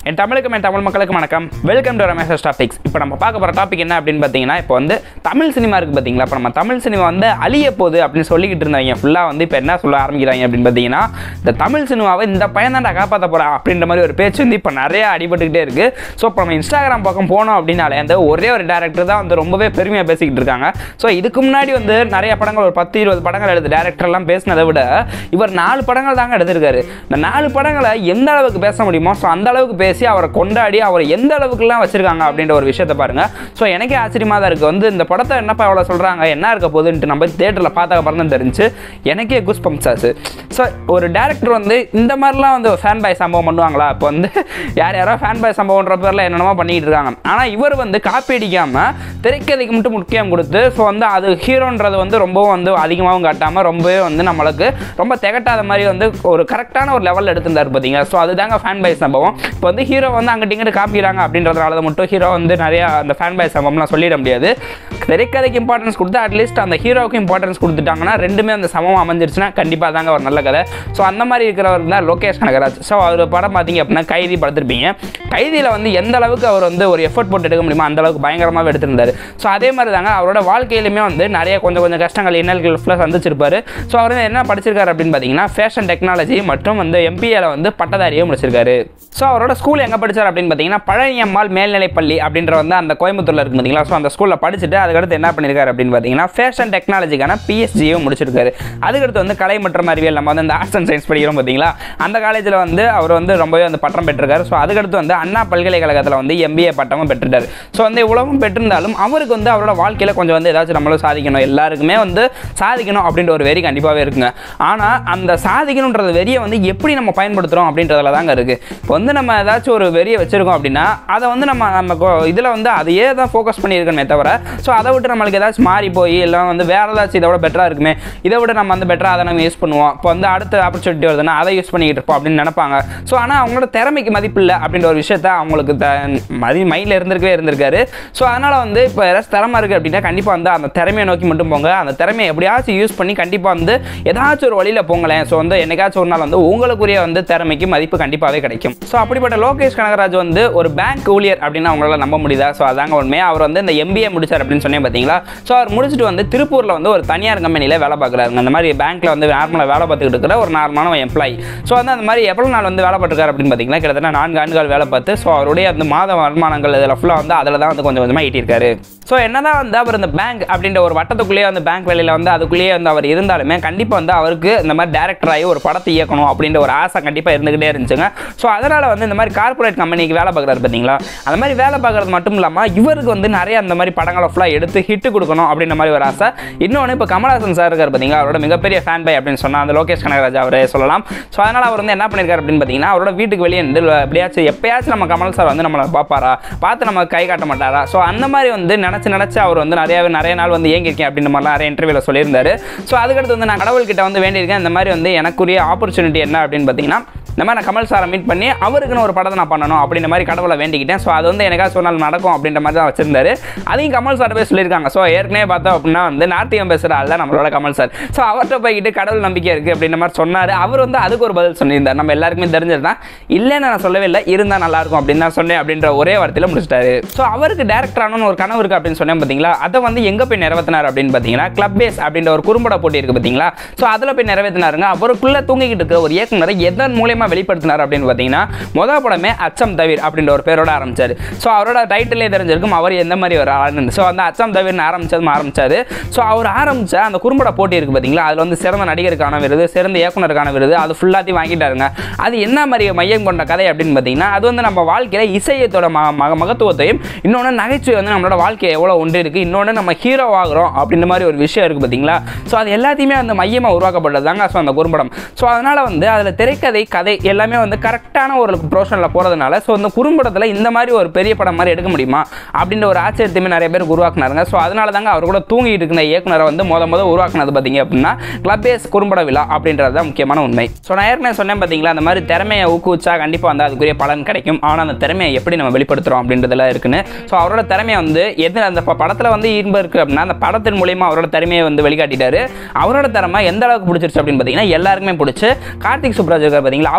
என் தமிழுக்கும் என் தமிழ் மக்களுக்கும் வணக்கம் வெல்கம் டு ரமேஷ் டாபிக்ஸ் இப்போ நம்ம பார்க்க போகிற டாபிக் என்ன அப்படின்னு பார்த்தீங்கன்னா இப்போ வந்து தமிழ் சினிமா இருக்குது பார்த்தீங்களா இப்போ நம்ம தமிழ் சினிமா வந்து அழிய போகுது அப்படின்னு சொல்லிக்கிட்டு இருந்தாங்க ஃபுல்லாக வந்து இப்போ என்ன சொல்ல ஆரம்பிக்கிறாங்க அப்படின்னு பார்த்தீங்கன்னா இந்த தமிழ் சினிமாவை இந்த பையன் தான்டா காப்பாற்ற போகிறான் அப்படின்ற மாதிரி ஒரு பேச்சு வந்து இப்போ நிறைய அடிபட்டுக்கிட்டே இருக்குது ஸோ இப்போ நம்ம இன்ஸ்டாகிராம் பக்கம் போனோம் அப்படின்னாலே அந்த ஒரே ஒரு டேரக்டர் தான் வந்து ரொம்பவே பெருமையாக பேசிக்கிட்டு இருக்காங்க ஸோ இதுக்கு முன்னாடி வந்து நிறைய படங்கள் ஒரு பத்து இருபது படங்கள் எடுத்து டேரக்டர்லாம் பேசினதை விட இவர் நாலு படங்கள் தாங்க எடுத்திருக்காரு இந்த நாலு படங்களை எந்த அளவுக்கு பேச முடியுமோ ஸோ அந்த அளவுக்கு பேசி அவரை கொண்டாடி அவரை எந்த அளவுக்குலாம் வச்சிருக்காங்க அப்படின்ற ஒரு விஷயத்தை பாருங்க ஸோ எனக்கே ஆச்சரியமாக தான் இருக்குது வந்து இந்த படத்தை என்னப்பா எவ்வளோ சொல்கிறாங்க என்ன இருக்க போகுதுன்ட்டு நம்ம தேட்டரில் பார்த்த அப்புறம் தான் தெரிஞ்சு எனக்கே குஸ் பம்ப்ஸ் ஆச்சு ஸோ ஒரு டேரக்டர் வந்து இந்த மாதிரிலாம் வந்து ஃபேன் பாய் சம்பவம் பண்ணுவாங்களா இப்போ வந்து யார் யாரோ ஃபேன் பாய் சம்பவம்ன்ற பேரில் என்னென்னமோ பண்ணிக்கிட்டு இருக்காங்க ஆனால் இவர் வந்து காப்பி அடிக்காமல் திரைக்கதைக்கு மட்டும் முக்கியம் கொடுத்து ஸோ வந்து அது ஹீரோன்றது வந்து ரொம்பவும் வந்து அதிகமாகவும் காட்டாமல் ரொம்பவே வந்து நம்மளுக்கு ரொம்ப திகட்டாத மாதிரி வந்து ஒரு கரெக்டான ஒரு லெவலில் எடுத்திருந்தார் பார்த்தீங்க ஸோ அதுதாங்க ஃபேன் பாய் சம்பவம் இப்போ வந்து ஹீரோ வந்து அங்கிட்ட இங்கிட்டு காப்பிக்கிறாங்க அப்படின்றதுனால தான் மட்டும் ஹீரோ வந்து நிறையா அந்த ஃபேன் பாய் சம்பவம்லாம் சொல்லிட முடியாது திரைக்கதைக்கு இம்பார்ட்டன்ஸ் கொடுத்து அட்லீஸ்ட் அந்த ஹீரோவுக்கு இம்பார்ட்டன்ஸ் கொடுத்துட்டாங்கன்னா ரெண்டுமே அந்த சமம் அமைஞ்சிருச்சுன்னா கண்டிப்பாக தாங்க ஒரு நல்ல கதை ஸோ அந்த மாதிரி இருக்கிறவர் தான் லோகேஷ் கனகராஜ் ஸோ அவர் படம் பார்த்தீங்க அப்படின்னா கைதி படுத்திருப்பீங்க கைதியில் வந்து எந்த அளவுக்கு அவர் வந்து ஒரு எஃபர்ட் போட்டு எடுக்க முடியுமோ அந்த அளவுக்கு பயங்கரமாக எடுத்திருந்தாரு ஸோ அதே மாதிரி தாங்க அவரோட வாழ்க்கையிலுமே வந்து நிறைய கொஞ்சம் கொஞ்சம் கஷ்டங்கள் இன்னல்கள் ஃபுல்லாக சந்திச்சிருப்பாரு ஸோ அவர் வந்து என்ன படிச்சிருக்காரு அப்படின்னு பார்த்தீங்கன்னா ஃபேஷன் டெக்னாலஜி மற்றும் வந்து எம்பிஏல வந்து பட்டதாரியும் முடிச்சிருக்காரு ஸோ அவரோட ஸ்கூல் எங்கே படிச்சார் அப்படின்னு பார்த்தீங்கன்னா பழனியம்மாள் மேல்நிலைப்பள்ளி அப்படின்ற வந்து அந்த கோயம்புத்தூரில் இருக்கு பார்த்தீங்களா ஸோ அந்த ஸ்கூலில் படிச்சுட்டு அதுக்கடுத்து என்ன பண்ணியிருக்காரு அப்படின்னு பார்த்தீங்கன்னா ஃபேஷன் டெக்னாலஜிக்கான பிஎஸ்ஜியும் முடிச்சிருக்காரு அதுக்கடுத்து வந்து கலை மற்றும் அறிவியல் நம்ம வந்து அந்த ஆர்ட்ஸ் அண்ட் சயின்ஸ் படிக்கிறோம் பார்த்தீங்களா அந்த காலேஜில் வந்து அவர் வந்து ரொம்பவே வந்து பட்டம் பெற்றிருக்காரு ஸோ அதுக்கடுத்து வந்து அண்ணா பல்கலைக்கழகத்தில் வந்து எம்பிஏ பட்டமும் பெற்றுட்டார் ஸோ வந்து இவ்வளவும் பெற்றிருந்தாலும் அவருக்கு வந்து அவரோட வாழ்க்கையில் கொஞ்சம் வந்து ஏதாச்சும் நம்மளும் சாதிக்கணும் எல்லாருக்குமே வந்து சாதிக்கணும் அப்படின்ற ஒரு வெறி கண்டிப்பாகவே இருக்குங்க ஆனால் அந்த சாதிக்கணுன்றது வெறியை வந்து எப்படி நம்ம பயன்படுத்துகிறோம் அப்படின்றதுல தாங்க இருக்குது இப்போ வந்து நம்ம ஏதாச்சும் ஒரு வெறியை வச்சுருக்கோம் அப்படின்னா அதை வந்து நம்ம நம்ம இதில் வந்து அதையே தான் ஃபோக்கஸ் பண்ணியிருக்கணுமே தவிர ஸோ அதை விட்டு நம்மளுக்கு ஏதாச்சும் மாறி போய் இல்லை வந்து வேறு ஏதாச்சும் இதை விட பெட்டராக இருக்குமே இதை விட நம்ம வந்து பெட்டராக அதை நம்ம யூஸ் பண்ணுவோம் இப்போ வந்து அடுத்த ஆப்பர்ச்சுனிட்டி வருதுன்னா அதை யூஸ் பண்ணிக்கிட்டு இருப்போம் அப்படின்னு நினைப்பாங்க ஸோ ஆனால் அவங்களோட திறமைக்கு மதிப்பு இல்லை அப்படின்ற ஒரு விஷயத்த அவங்களுக்கு த மதி மைண்டில் இருந்திருக்கவே இருந்திருக்காரு ஸோ அதனால் வந்து இப்போ ஏதாச்சும் திறமை இருக்குது அப்படின்னா கண்டிப்பாக வந்து அந்த திறமையை நோக்கி மட்டும் போங்க அந்த திறமையை எப்படியாச்சும் யூஸ் பண்ணி கண்டிப்பாக வந்து ஏதாச்சும் ஒரு வழியில் போங்களேன் ஸோ வந்து என்னைக்காச்சும் ஒரு நாள் வந்து உங்களுக்குரிய வந்து திறமைக்கு மதிப்பு கண்டிப்பாகவே கிடைக்கும் ஸோ அப்படிப்பட்ட லோகேஷ் கனகராஜ் வந்து ஒரு பேங்க் ஊழியர் அப்படின்னு அவங்களால நம்ப முடியுதா ஸோ அதாங்க உண்மையாக அவர் வந்து இந்த எம்பிஏ முடிச்சார் அப்படின்னு சொன்னேன் பார்த்தீங்களா ஸோ அவர் முடிச்சுட்டு வந்து திருப்பூரில் வந்து ஒரு தனியார் கம்பெனியில் வேலை பார்க்குறாருங்க அந்த மாதிரி பேங்க்கில் வந்து நார்மலாக வேலை பார்த்துக்கிட்டு இருக்கிற ஒரு நார்மலான எம்ப்ளாயி ஸோ வந்து அந்த மாதிரி எவ்வளோ நாள் வந்து வேலை பார்த்துருக்காரு அப்படின்னு பார்த்தீங்கன்னா கிட்டத்தட்ட நான்கு ஆண்டுகள் வேலை பார்த்து ஸோ அவருடைய அந்த மாத வருமானங்கள் இதில் ஃபுல்லாக வந்து அதில் தான் வந்து கொஞ்சம் கொஞ்சமாக ஈட்டியிருக்காரு ஸோ என்னதான் வந்து அவர் இந்த பேங்க் அப்படின்ற ஒரு வட்டத்துக்குள்ளேயே வந்து பேங்க் வேலையில் வந்து அதுக்குள்ளேயே வந்து அவர் இருந்தாலுமே கண்டிப்பாக வந்து அவருக்கு இந்த மாதிரி டேரக்டர் ஆகி ஒரு படத்தை இயக்கணும் அப்படின்ற ஒரு ஆசை கண்டிப்பாக இருந்துகிட்டே இருந்துச்சுங்க ஸோ அதனால் வந்து இந்த மாதிரி கார்ப்பரேட் கம்பெனிக்கு வேலை பார்க்குறாரு பார்த்தீங்களா அந்த மாதிரி வேலை பார்க்குறது மட்டும் இல்லாமல் இவருக்கு வந்து நிறைய அந்த மாதிரி படங்களை ஃபுல்லாக எடுத்து ஹிட் கொடுக்கணும் அப்படின்ற மாதிரி ஒரு ஆசை இன்னொன்று இப்போ கமலஹாசன் சார் இருக்கார் பார்த்தீங்களா அவரோட மிகப்பெரிய ஃபேன் பை அப்படின்னு சொன்னால் அந்த லோகேஷ் கனகராஜ் அவரே சொல்லலாம் ஸோ அதனால் அவர் வந்து என்ன பண்ணியிருக்காரு அப்படின்னு பார்த்தீங்கன்னா அவரோட வீட்டுக்கு வெளியே இருந்து எப்படியாச்சும் எப்பயாச்சும் நம்ம கமல் சார் வந்து நம்மளை பார்ப்பாரா பார்த்து நம்ம கை காட்ட மாட்டாரா ஸோ அந்த மாதிரி வந்து நினச்சி நினச்சி அவர் வந்து நிறையாவே நிறைய நாள் வந்து ஏங்கியிருக்கேன் அப்படின்ற மாதிரிலாம் நிறைய இன்டர்வியூவில் சொல்லியிருந்தாரு ஸோ அதுக்கடுத்து வந்து நான் கடவுள்கிட்ட வந்து வேண்டியிருக்கேன் இந்த மாதிரி வந்து எனக்குரிய ஆப்பர்ச்சுனிட்டி என்ன அப்படின்னு பார்த்தீங்கன்னா இந்த மாதிரி நான் கமல் சாரை மீட் பண்ணி அவருக்குன்னு ஒரு படத்தை நான் பண்ணணும் அப்படின்ற மாதிரி கடவுளை வேண்டிக்கிட்டேன் ஸோ அது வந்து எனக்காக சொன்னால் நடக்கும் அப்படின்ற மாதிரி தான் வச்சிருந்தாரு அதையும் கமல் சார் போய் சொல்லியிருக்காங்க ஸோ ஏற்கனவே பார்த்தோம் அப்படின்னா வந்து நார்த்தியம் பேசுகிற ஆள் தான் நம்மளோட கமல் சார் ஸோ அவர்கிட்ட போய்கிட்டு கடவுள் நம்பிக்கை இருக்குது அப்படின்ற மாதிரி சொன்னார் அவர் வந்து அதுக்கு ஒரு பதில் சொல்லியிருந்தார் நம்ம எல்லாருக்குமே தெரிஞ்சது தான் இல்லைன்னு நான் சொல்லவே இல்லை இருந்தால் நல்லாயிருக்கும் அப்படின்னு தான் சொன்னேன் அப்படின்ற ஒரே வார்த்தையில் முடிச்சிட்டாரு ஸோ அவருக்கு டேரக்டர் ஆனு ஒரு கனவு இருக்குது அப்படின்னு சொன்னேன் பார்த்தீங்களா அதை வந்து எங்கே போய் நிறைவேற்றினார் அப்படின்னு பார்த்தீங்கன்னா கிளப் பேஸ் அப்படின்ற ஒரு குறும்பட போட்டி இருக்குது பார்த்தீங்களா ஸோ அதில் போய் நிறைவேற்றினாருங்க அவருக்குள்ளே தூங்கிக்கிட்டு இருக்கிற ஒரு இயக்குனரை எதன் மூலியமாக வெளிப்படுத்தினார் அப்படின்னு பார்த்தீங்கன்னா முதல் படமே அச்சம் தவிர் அப்படின்ற ஒரு பேரோட ஆரம்பிச்சார் ஸோ அவரோட டைட்டிலே தெரிஞ்சிருக்கும் அவர் எந்த மாதிரி ஒரு ஆளுன்னு ஸோ அந்த அச்சம் தவிர்னு ஆரம்பிச்சதும் ஆரம்பிச்சாரு ஸோ அவர் ஆரம்பிச்ச அந்த குறும்பட போட்டி இருக்குது பார்த்தீங்களா அதில் வந்து சிறந்த நடிகருக்கான விருது சிறந்த இயக்குனருக்கான விருது அது ஃபுல்லாத்தையும் வாங்கிட்டாருங்க அது என்ன மாதிரி மையம் கொண்ட கதை அப்படின்னு பார்த்தீங்கன்னா அது வந்து நம்ம வாழ்க்கையில் இசையத்தோட ம மக மகத்துவத்தையும் இன்னொன்று நகைச்சுவை வந்து நம்மளோட வாழ்க்கையை எவ்வளோ ஒன்று இருக்குது இன்னொன்று நம்ம ஹீரோ ஆகிறோம் அப்படின்ற மாதிரி ஒரு விஷயம் இருக்குது பார்த்தீங்களா ஸோ அது எல்லாத்தையுமே அந்த மையமாக உருவாக்கப்பட்டது தாங்க ஸோ அந்த குறும்படம் ஸோ அதனால் வந்து அதில் திரைக்கதை கதை எல்லாமே வந்து கரெக்டான ஒரு ப்ரொஃபஷனில் போகிறதுனால ஸோ இந்த குறும்படத்தில் இந்த மாதிரி ஒரு பெரிய படம் மாதிரி எடுக்க முடியுமா அப்படின்ற ஒரு ஆச்சரியத்தையுமே நிறைய பேர் உருவாக்குனாருங்க ஸோ அதனால தாங்க அவர் கூட தூங்கிட்டு இருக்கிற இயக்குனரை வந்து முத முத உருவாக்குனது பார்த்தீங்க அப்படின்னா கிளப்பேஸ் குறும்பட விழா அப்படின்றது தான் முக்கியமான உண்மை ஸோ நான் ஏற்கனவே சொன்னேன் பார்த்தீங்களா அந்த மாதிரி திறமையை ஊக்குவிச்சா கண்டிப்பாக வந்து அதுக்குரிய பலன் கிடைக்கும் ஆனால் அந்த திறமையை எப்படி நம்ம வெளிப்படுத்துகிறோம் அப்படின்றதுலாம் இருக்குன்னு ஸோ அவரோட திறமையை வந்து எது அந்த படத்தில் வந்து இன்பம் இருக்குது அப்படின்னா அந்த படத்தின் மூலியமா அவரோட திறமையை வந்து வெளிக்காட்டிட்டாரு அவரோட திறமை எந்த அளவுக்கு பிடிச்சிருச்சு அப்படின்னு பார்த்தீங்கன்னா எல்லாருக்குமே பிடிச்சி கார்த்திக் சுப்ராஜ் இருக்கார் பார்த்தீங்களா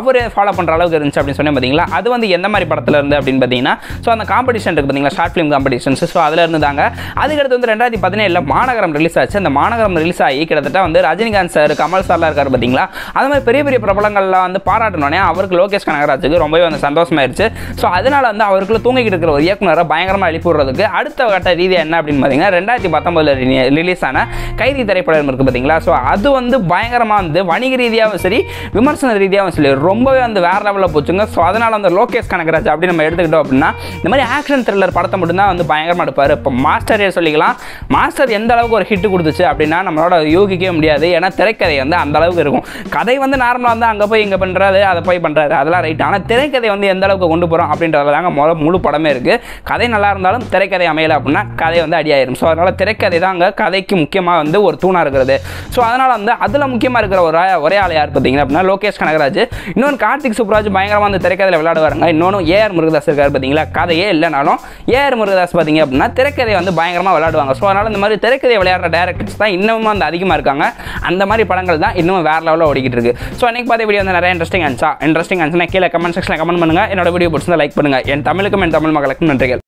அவர் ஃபாலோ பண்ணுற அளவுக்கு இருந்துச்சு அப்படின்னு சொன்னேன் பார்த்தீங்களா அது வந்து எந்த மாதிரி படத்தில் இருந்து அப்படின்னு பார்த்தீங்கன்னா ஸோ அந்த காம்படிஷன் இருக்குது பார்த்தீங்களா ஷார்ட் ஃபிலிம் காம்படிஷன்ஸ் ஸோ அதில் இருந்தாங்க அதுக்கடுத்து வந்து ரெண்டாயிரத்தி பதினேழில் மாநகரம் ரிலீஸ் ஆச்சு அந்த மாநகரம் ரிலீஸ் ஆகி கிட்டத்தட்ட வந்து ரஜினிகாந்த் சார் கமல் சார்லாம் இருக்காரு பார்த்தீங்களா அது மாதிரி பெரிய பெரிய பிரபலங்கள்லாம் வந்து பாராட்டினோடனே அவருக்கு லோகேஷ் கனகராஜுக்கு ரொம்பவே வந்து சந்தோஷமாயிருச்சு ஸோ அதனால வந்து அவருக்குள்ள தூங்கிக்கிட்டு இருக்கிற ஒரு இயக்குனரை பயங்கரமாக எழுப்பி விடுறதுக்கு அடுத்த கட்ட ரீதியாக என்ன அப்படின்னு பார்த்தீங்கன்னா ரெண்டாயிரத்தி பத்தொம்பதில் ரிலீஸ் ஆன கைதி திரைப்படம் இருக்குது பார்த்தீங்களா ஸோ அது வந்து பயங்கரமாக வந்து வணிக ரீதியாகவும் சரி விமர்சன ரீதியாகவும் சரி ரொம்பவே வந்து வேற லெவலில் போச்சுங்க ஸோ அதனால வந்து லோகேஷ் கனகராஜ் அப்படி நம்ம எடுத்துக்கிட்டோம் அப்படின்னா இந்த மாதிரி ஆக்ஷன் த்ரில்லர் படத்தை மட்டும்தான் வந்து பயங்கரமாக எடுப்பார் இப்போ மாஸ்டரே சொல்லிக்கலாம் மாஸ்டர் எந்த அளவுக்கு ஒரு ஹிட் கொடுத்துச்சு அப்படின்னா நம்மளோட யூகிக்கவே முடியாது ஏன்னா திரைக்கதை வந்து அந்த அளவுக்கு இருக்கும் கதை வந்து நார்மலாக வந்து அங்கே போய் இங்கே பண்ணுறாரு அதை போய் பண்ணுறாரு அதெல்லாம் ரைட் ஆனால் திரைக்கதை வந்து எந்த அளவுக்கு கொண்டு போகிறோம் அப்படின்றதுல தாங்க முழு முழு படமே இருக்குது கதை நல்லா இருந்தாலும் திரைக்கதை அமையலை அப்படின்னா கதை வந்து அடியாயிரும் ஸோ அதனால் திரைக்கதை தாங்க கதைக்கு முக்கியமாக வந்து ஒரு தூணாக இருக்கிறது ஸோ அதனால் வந்து அதில் முக்கியமாக இருக்கிற ஒரு ஆ- ஒரே ஆள் யார் பார்த்தீங்கன்னா அப்படின்னா லோகேஷ் கனகராஜ் இன்னொன்று கார்த்திக் சுப்ராஜ் பயங்கரமாக அந்த திரைக்கதையில் விளையாடுவாருங்க இன்னொன்று ஏஆர் முருகதாஸ் இருக்கார் பார்த்தீங்களா கதையே இல்லைனாலும் ஏஆர் முருகதாஸ் பார்த்தீங்க அப்படின்னா திரைக்கதை வந்து பயங்கரமாக விளையாடுவாங்க ஸோ அதனால் இந்த மாதிரி திரைக்கதை விளையாடுற டேரக்டர்ஸ் தான் இன்னமும் வந்து அதிகமாக இருக்காங்க அந்த மாதிரி படங்கள் தான் இன்னும் வேற லெவலில் ஓடிக்கிட்டு இருக்கு ஸோ அன்னைக்கு பார்த்த வீடியோ வந்து நிறைய இன்ட்ரெஸ்டிங் ஆச்சா இன்ட்ரெஸ்டிங் ஆச்சுன்னா கீழே கமெண்ட் செக்ஷனில் கமெண்ட் பண்ணுங்க என்னோட வீடியோ பிடிச்சிருந்தா லைக் பண்ணுங்க என் தமிழுக்கும் என் தமிழ் மக்களுக்கும் நன்றிகள்